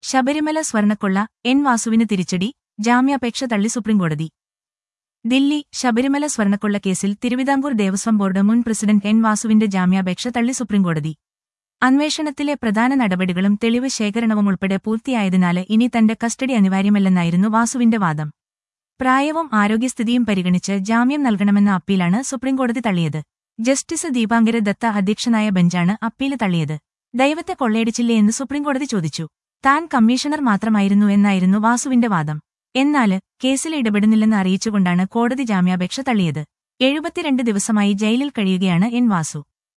Sabarimala സ്വർണക്കൊള്ള N വാസുവിന് തിരിച്ചടി ജാമ്യാപേക്ഷ തള്ളി സുപ്രീംകോടതി ദില്ലി ശബരിമല സ്വർണക്കൊള്ള കേസിൽ തിരുവിതാംകൂർ ദേവസ്വം ബോർഡ് മുൻ പ്രസിഡന്റ് എൻ വാസുവിന്റെ ജാമ്യാപേക്ഷ തള്ളി സുപ്രീംകോടതി അന്വേഷണത്തിലെ പ്രധാന നടപടികളും തെളിവ് ശേഖരണവും ഉൾപ്പെടെ പൂർത്തിയായതിനാല് ഇനി തന്റെ കസ്റ്റഡി അനിവാര്യമല്ലെന്നായിരുന്നു വാസുവിന്റെ വാദം പ്രായവും ആരോഗ്യസ്ഥിതിയും പരിഗണിച്ച് ജാമ്യം നൽകണമെന്ന അപ്പീലാണ് സുപ്രീംകോടതി തള്ളിയത് ജസ്റ്റിസ് ദീപാങ്കര ദത്ത അധ്യക്ഷനായ ബെഞ്ചാണ് അപ്പീല് തള്ളിയത് ദൈവത്തെ കൊള്ളയടിച്ചില്ലേ എന്ന് സുപ്രീംകോടതി ചോദിച്ചു താൻ കമ്മീഷണർ മാത്രമായിരുന്നു എന്നായിരുന്നു വാസുവിന്റെ വാദം എന്നാല് കേസിൽ ഇടപെടുന്നില്ലെന്ന് അറിയിച്ചുകൊണ്ടാണ് കോടതി ജാമ്യാപേക്ഷ തള്ളിയത് എഴുപത്തിരണ്ട് ദിവസമായി ജയിലിൽ കഴിയുകയാണ് എൻ വാസു